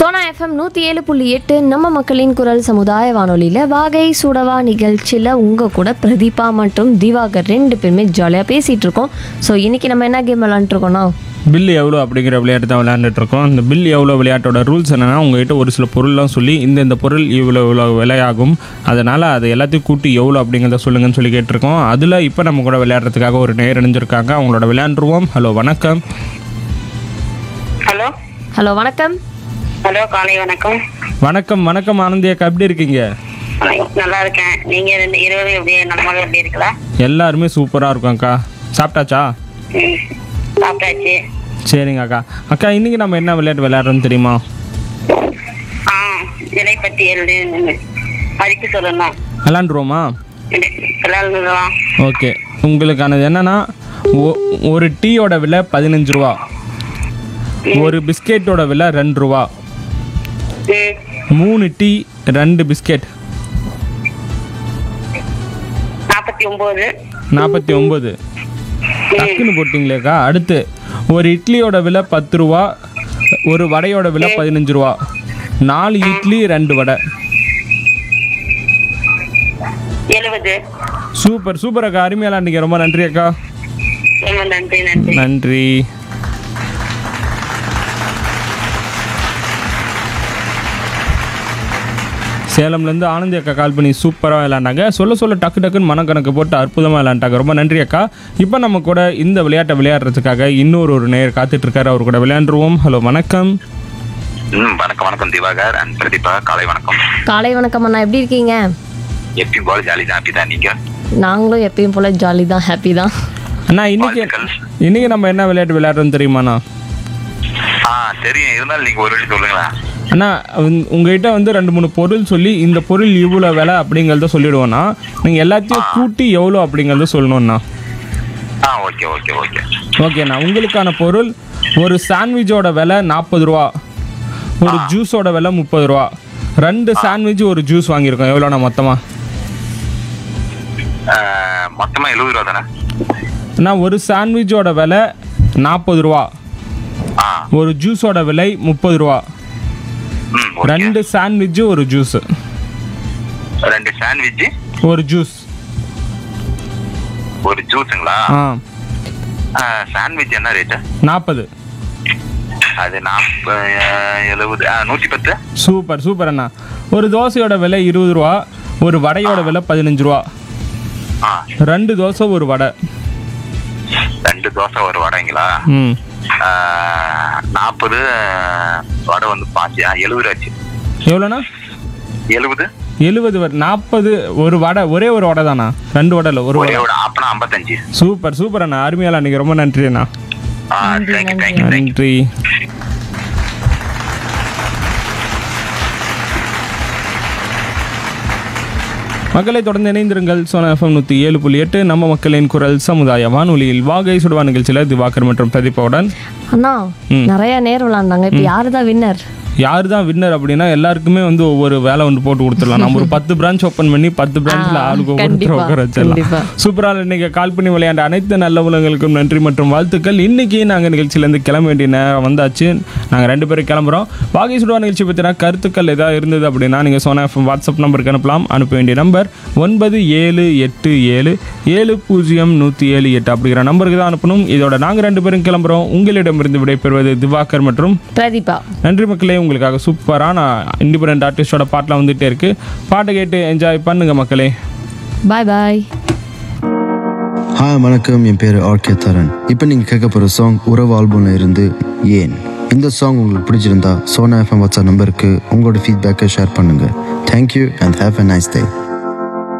Sona FM நூற்றி ஏழு புள்ளி எட்டு நம்ம மக்களின் குரல் சமுதாய வானொலியில் வாகை சுடவா நிகழ்ச்சியில் உங்கள் கூட பிரதீபா மற்றும் திவாகர் ரெண்டு பேருமே ஜாலியாக பேசிகிட்டு இருக்கோம் ஸோ இன்றைக்கி நம்ம என்ன கேம் விளாண்டுருக்கோன்னா பில் எவ்வளோ அப்படிங்கிற விளையாட்டு தான் விளையாண்டுட்டு இருக்கோம் இந்த பில் எவ்வளோ விளையாட்டோட ரூல்ஸ் என்னன்னா உங்ககிட்ட ஒரு சில பொருள்லாம் சொல்லி இந்த இந்த பொருள் இவ்வளோ இவ்வளோ விலையாகும் அதனால் அது எல்லாத்தையும் கூட்டி எவ்வளோ அப்படிங்கிறத சொல்லுங்கன்னு சொல்லி கேட்டிருக்கோம் அதில் இப்போ நம்ம கூட விளையாடுறதுக்காக ஒரு நேர் இணைஞ்சிருக்காங்க அவங்களோட விளையாண்டுருவோம் ஹலோ வணக்கம் ஹலோ ஹலோ வணக்கம் ஹலோ காலை வணக்கம் வணக்கம் வணக்கம் ஆனந்தியாக்கா எப்படி இருக்கீங்க நல்லா இருக்கேன் நீங்க ரெண்டு இருபது எப்படி நம்ம எப்படி இருக்கலாம் எல்லாருமே சூப்பராக இருக்கோம்க்கா சாப்பிட்டாச்சா ம், சாப்பிட்டாச்சு சரிங்க அக்கா அக்கா இன்றைக்கி நம்ம என்ன விளையாட்டு விளையாடுறோன்னு தெரியுமா ஆ விலை பத்தி எழுதி மதிப்பு சொல்லணும் விளையாண்டுருவோமா விளையாடுலாம் ஓகே உங்களுக்கானது என்னன்னா ஒ- ஒரு டீயோட விலை பதினஞ்சு ரூபா ஒரு பிஸ்கெட்டோட விலை ரெண்டு ரூபா ம் மூணு டீ ரெண்டு பிஸ்கெட் நாற்பத்தி ஒம்பது நாற்பத்தி ஒம்பது டக்குன்னு போட்டிங்களேக்கா அடுத்து ஒரு இட்லியோட விலை பத்து ரூபா ஒரு வடையோட விலை பதினஞ்சு ரூபா நாலு இட்லி ரெண்டு வடை எழுபது சூப்பர் சூப்பர் அக்கா அருமையாக விளாண்டிங்க ரொம்ப நன்றி அக்கா ரொம்ப நன்றி நன்றி நன்றி சேலம்லேருந்து ஆனந்தி அக்கா கால் பண்ணி சூப்பராக விளையாண்டாங்க சொல்ல சொல்ல டக்கு டக்குன்னு மனக்கணக்கு போட்டு அற்புதமாக விளையாண்டாங்க ரொம்ப நன்றி அக்கா இப்போ நம்ம கூட இந்த விளையாட்டை விளையாடுறதுக்காக இன்னொரு ஒரு நேர் காத்துட்டு இருக்காரு அவர் கூட விளையாண்டுருவோம் ஹலோ வணக்கம் ம் வணக்கம் வணக்கம் திவாகர் அண்ட் பிரதீபா காலை வணக்கம் காலை வணக்கம் அண்ணா எப்படி இருக்கீங்க எப்பயும் போல ஜாலி தான் ஹாப்பி தான் நீங்க நாங்களும் எப்பயும் போல் ஜாலி தான் ஹாப்பி தான் அண்ணா இன்னைக்கு வாழ்த்துக்கள். இன்னைக்கு நம்ம என்ன விளையாட்டு விளையாடுறோம் தெரியுமாண்ணா ஆ தெரியும் இருந்தாலும் நீங்க ஒரு வாட்டி சொல்லுங்களேன் அண்ணா உங்க- உங்ககிட்ட வந்து ரெண்டு மூணு பொருள் சொல்லி இந்த பொருள் இவ்வளோ விலை அப்படிங்கிறத சொல்லிடுவோண்ணா நீங்கள் எல்லாத்தையும் கூட்டி எவ்வளோ அப்படிங்கிறத சொல்லணும்ண்ணா ஆ ஓகே ஓகே ஓகே ஓகேண்ணா உங்களுக்கான பொருள் ஒரு சாண்ட்விச்சோட விலை நாற்பது ரூபா ஒரு ஜூஸோட விலை முப்பது ரூபா ரெண்டு சாண்ட்விச் ஒரு ஜூஸ் வாங்கியிருக்கோம் எவ்வளோண்ணா மொத்தமாக ஆ, மொத்தமா எழுபது ரூபா தானே அண்ணா ஒரு சாண்ட்விச்சோட விலை நாற்பது ரூபா ஆ ஒரு ஜூஸோட விலை முப்பது ரூபா ம் ஓகே ரெண்டு சாண்ட்விட்சு ஒரு ஜூஸு ரெண்டு சாண்ட்விச் ஒரு ஜூஸ் ஒரு ஜூஸுங்களா ஆ சாண்ட்விச் என்ன ரேட்டு நாற்பது அது நாற்பது எழுபது ஆ, நூற்றி பத்து சூப்பர் சூப்பர் அண்ணா ஒரு தோசையோட விலை இருபது ரூபா ஒரு வடையோட விலை பதினஞ்சு ரூபா ஆ ரெண்டு தோசை ஒரு வடை ரெண்டு தோசை ஒரு வடைங்களா ம் நாற்பது வடை வந்து பாஞ்சு ஆ, எழுபது ஆச்சு எவ்வளோண்ணா எழுபது எழுபது வரை நாற்பது ஒரு வடை ஒரே ஒரு வடை தானா ரெண்டு வடை இல்லை ஒரு ஒரே வடை ஒரு அப்பனா ஐம்பத்தஞ்சு சூப்பர் சூப்பர் அண்ணா அருமையால அன்றைக்கி ரொம்ப நன்றி அண்ணா ஆ தேங்க்யூ தேங்க்யூ தேங்க்யூ நன்றி மக்களை தொடர்ந்து இணைந்திருங்கள் சோனா எஃப்எம் நூற்றி ஏழு புள்ளி எட்டு நம்ம மக்களின் குரல் சமுதாய வானொலியில் வாகை சுடுவா நிகழ்ச்சியில் திவாகர் மற்றும் பிரதீபாவுடன் அண்ணா நிறைய நேரம் விளாண்டாங்க இப்போ யார் தான் வின்னர் யார் தான் வின்னர் அப்படின்னா எல்லாருக்குமே வந்து ஒவ்வொரு வேலை வந்து போட்டு கொடுத்துடலாம் நம்ம ஒரு பத்து பிரான்ச் ஓப்பன் பண்ணி பத்து பிரான்ச்ல ஆ, ஆளுக்கு ஒவ்வொருத்தர் கண்டிப்பா, உட்கார கண்டிப்பா. வச்சிடலாம் சூப்பராக இன்னைக்கு கால் பண்ணி விளையாண்ட அனைத்து நல்ல உலகங்களுக்கும் நன்றி மற்றும் வாழ்த்துக்கள் இன்னைக்கு நாங்கள் நிகழ்ச்சியிலேருந்து கிளம்ப வேண்டிய நேரம் வந்தாச்சு நாங்கள் ரெண்டு பேரும் கிளம்புறோம் பாகி சுடுவா நிகழ்ச்சி பற்றின கருத்துக்கள் ஏதாவது இருந்தது அப்படின்னா நீங்கள் சோனா எஃப்எம் வாட்ஸ்அப் நம்பருக்கு அனுப்பலாம் அனுப்ப வேண்டிய நம்பர் ஒன்பது ஏழு எட்டு ஏழு ஏழு பூஜ்ஜியம் நூற்றி ஏழு எட்டு அப்படிங்கிற நம்பருக்கு தான் அனுப்பணும் இதோட நாங்கள் ரெண்டு பேரும் கிளம்புறோம் உங்களிடமிருந்து விடைபெறுவது திவாகர் மற்றும் பிரதீபா நன்றி மக்களே உங்களுக்காக சூப்பரான இண்டிபெண்ட் ஆர்டிஸ்டோட பாட்டெலாம் வந்துட்டே இருக்கு பாட்டை கேட்டு என்ஜாய் பண்ணுங்க மக்களே பாய் பாய் ஹாய் வணக்கம் என் பேர் ஆர்கே தரன் இப்போ நீங்கள் கேட்க போகிற சாங் உறவு ஆல்பம்ல இருந்து ஏன் இந்த சாங் உங்களுக்கு பிடிச்சிருந்தா சோனா எஃப்எம் வாட்ஸ்அப் நம்பருக்கு உங்களோட ஃபீட்பேக்கை ஷேர் பண்ணுங்கள் thank you and have a nice day